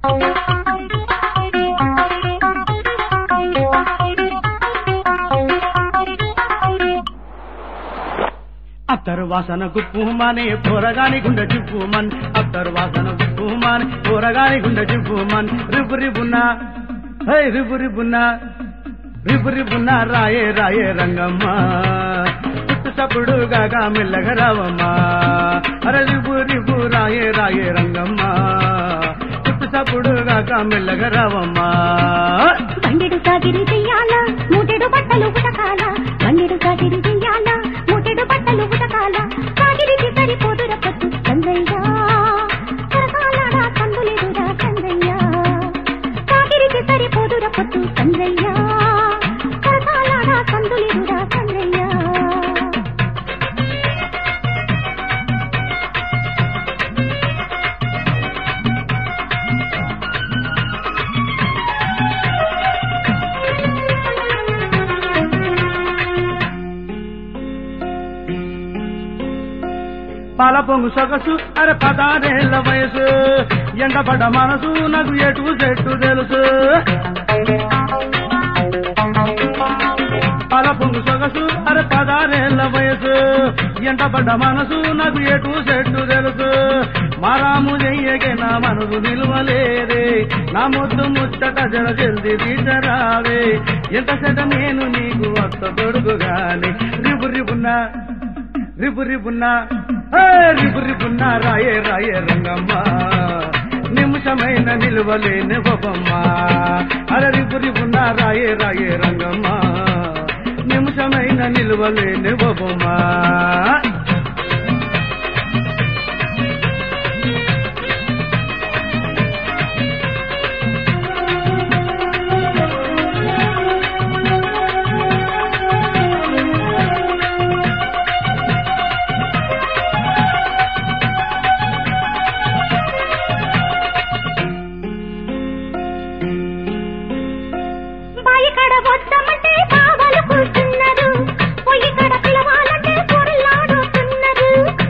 అత్తరు వాసన గుప్పుమని పోరగాని గుండె చిప్పుమన్ అత్తరు వాసన గుప్పుమని పోరగాని గుండె చిప్పుమన్ రిబు రిబున్న హై రిబు రిబున్న రిబు రిబున్న రాయే రాయే రంగమ్మ చుట్టు చప్పుడు గాగా మెల్లగ రావమ్మా అరే రిబు రిబు రాయే రాయే రంగమ్మ చుట్టు చప్పుడు గాగా మెల్లగ రావమ్మా బండెడు సాగిరి చెయ్యాల మూటెడు బట్టలు ఉతకాల బండెడు సాగిరి చెయ్యాల మూటెడు బట్టలు ఉతకాల సాగిరికి సరిపోదుర పొత్తు చంద్రయ్య సరసాలాడా కందులేదురా చంద్రయ్య సాగిరికి సరిపోదుర పొత్తు చంద్రయ్య సరసాలాడా కందులేదురా చంద్రయ్య పాల పొంగు సొగసు అరే పదారేళ్ల వయసు ఎండపడ్డ మనసు నాకు ఎటు చెట్టు తెలుసు పాల పొంగు సొగసు అరే పదారేళ్ల వయసు ఎండపడ్డ మనసు నాకు ఎటు చెట్టు తెలుసు మారాము చెయ్యకే నా మనసు నిలువలేదే నా ముద్దు ముచ్చట జర జల్ది తీసరావే ఎంత సెట నేను నీకు వస్త దొడుగుగాని రిబు రిబున్నా రిబు రిబున్నా ఏ రిబు రిబున్నా రాయే రాయే రంగమ్మ నిమిషమైన నిలువలేని బొమ్మ అరే రిబు రిబున్నా రాయే రాయే రంగమ్మ నిమిషమైన నిలువలేని బొమ్మ బాయి కడ వద్దమంటే బావలు కూర్చున్నారు పొయ్యి కడ పిలవాలంటే పొరలాడుతున్నారు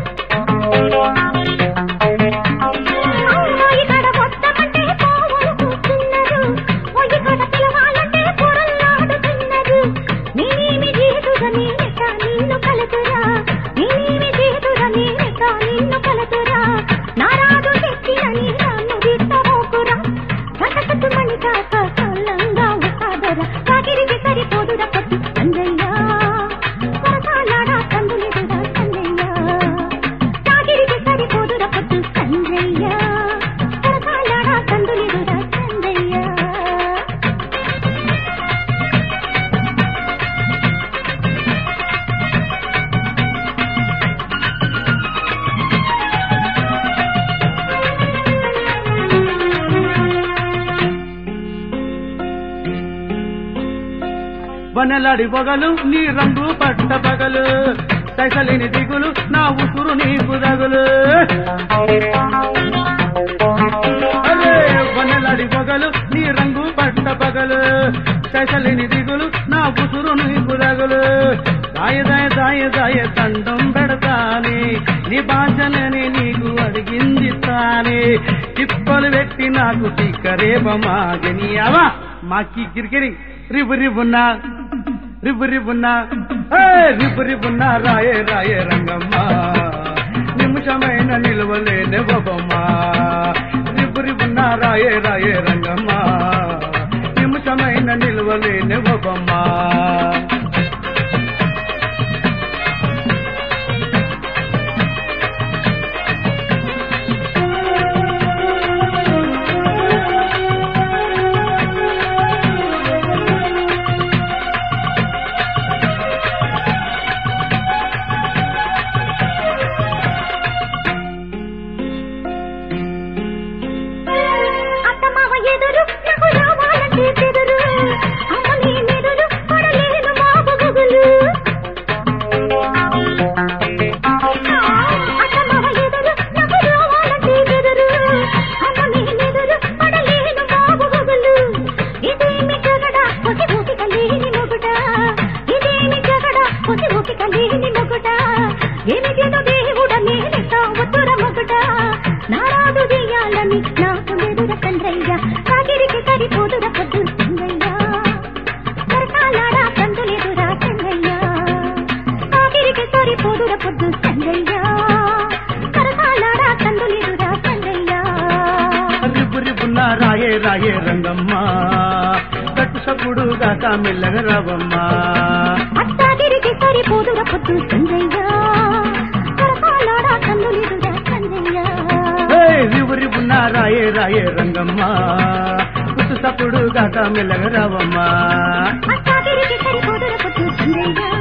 బాయి కడ వద్దమంటే బావలు కూర్చున్నారు పొయ్యి కడ పిలవాలంటే పొరలాడుతున్నారు నేనేమి చేతుగా నేనెక్క నిన్ను కలుతురా నేనేమి చేతుగా నేనెక్క నిన్ను కలుతురా నారాదు తెచ్చిన నీ నన్ను విత్తబోకురా కటకటు మణి కాక కళ్ళంగా ఉసాదర సాగిరికి సరిపోదురా పట్టు అంజయ్య సరసాలాడా కందులేదురా సంజయ్య సాగిరికి సరిపోదురా పట్టు సంజయ్య సరసాలాడా కందులేదురా సంజయ్య వనలాడి పొగలు నీ రంగు పట్ట పగలు సైసలిని దిగులు నా ఉసురు నీకు దగులు అరే వనలాడి పొగలు నీ రంగు పట్ట పగలు సైసలిని దిగులు నా ఉసురు నీకు దగులు దాయ దాయ దాయ దాయ దండం పెడతానే నీ భాషలని నీకు అడిగింది తానే తిప్పలు పెట్టి నాకు తిక్కరేపమాగని అవా మాకి గిరిగిరి రిబు రిబున్నా రిబు రిబున్నా ఏ రిబు రిబున్నా రాయే రాయే రంగమ్మ నిమిషమైన నిలవలేని బొమ్మ రిబు రిబున్నా రాయే రాయే రంగమ్మ నిమిషమైన నిలవలేని బొమ్మ అత్తమావ ఎదురు నాకు రావాలంటే చెదురు అమ్మ నీ మెదురు పడలేను మా రాయే రంగమ్మ కట్టు సప్పుడు గాక మెల్లగ రావమ్మా అత్తాగిరికి సరిపోదుర పొద్దు సంజయ్య సరసాలాడా కన్నులిదురా సంజయ్య రివురి ఉన్న రాయే రాయే రంగమ్మ కట్టు సప్పుడు గాక మెల్లగ రావమ్మా అత్తాగిరికి సరిపోదుర పొద్దు సంజయ్య